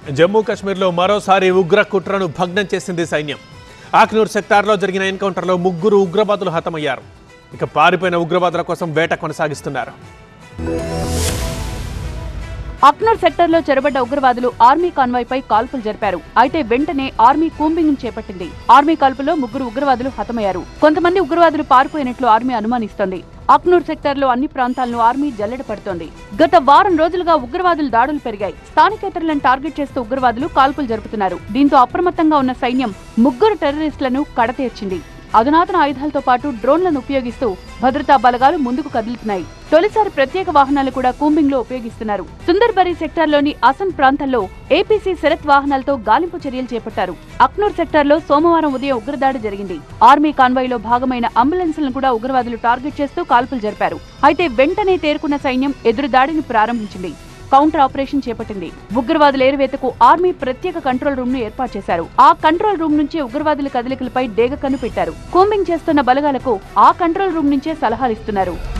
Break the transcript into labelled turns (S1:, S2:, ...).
S1: జమ్మూ కాశ్మీర్లో మరోసారి ఉగ్ర కుట్రను భగ్నం చేసింది సైన్యం ఆక్నూర్ సెక్టార్లో జరిగిన ఎన్కౌంటర్లో ముగ్గురు ఉగ్రవాదులు హతమయ్యారు ఇక పారిపోయిన ఉగ్రవాదుల కోసం వేట కొనసాగిస్తున్నారు
S2: అక్నూర్ సెక్టర్లో చెరబడ్డ ఉగ్రవాదులు ఆర్మీ కాన్వాయ్ పై కాల్పులు జరిపారు అయితే వెంటనే ఆర్మీ కూంబింగ్ చేపట్టింది ఆర్మీ కాల్పులో ముగ్గురు ఉగ్రవాదులు హతమయ్యారు కొంతమంది ఉగ్రవాదులు పారిపోయినట్లు ఆర్మీ అనుమానిస్తోంది అక్నూర్ సెక్టార్లో అన్ని ప్రాంతాలను ఆర్మీ జల్లెడ పడుతోంది గత వారం రోజులుగా ఉగ్రవాదుల దాడులు పెరిగాయి స్థానికేతరులను టార్గెట్ చేస్తూ ఉగ్రవాదులు కాల్పులు జరుపుతున్నారు దీంతో అప్రమత్తంగా ఉన్న సైన్యం ముగ్గురు టెర్రరిస్టులను కడతీర్చింది అధునాతన ఆయుధాలతో పాటు డ్రోన్లను ఉపయోగిస్తూ భద్రతా బలగాలు ముందుకు కదులుతున్నాయి తొలిసారి ప్రత్యేక వాహనాలు కూడా కూంబింగ్ లో ఉపయోగిస్తున్నారు సుందర్బరి సెక్టార్లోని అసన్ ప్రాంతంలో ఏపీసీ శరత్ వాహనాలతో గాలింపు చర్యలు చేపట్టారు అక్నూర్ సెక్టార్లో సోమవారం ఉదయం ఉగ్రదాడి జరిగింది ఆర్మీ కాన్వాయ్లో భాగమైన అంబులెన్స్లను కూడా ఉగ్రవాదులు టార్గెట్ చేస్తూ కాల్పులు జరిపారు అయితే వెంటనే తేరుకున్న సైన్యం ఎదురుదాడిని ప్రారంభించింది కౌంటర్ ఆపరేషన్ చేపట్టింది ఉగ్రవాదుల ఏరువేతకు ఆర్మీ ప్రత్యేక కంట్రోల్ రూమ్ ను ఏర్పాటు చేశారు ఆ కంట్రోల్ రూమ్ నుంచే ఉగ్రవాదుల కదలికలపై డేగ కన్ను పెట్టారు కూంబింగ్ చేస్తున్న బలగాలకు ఆ కంట్రోల్ రూమ్ నుంచే సలహాలిస్తున్నారు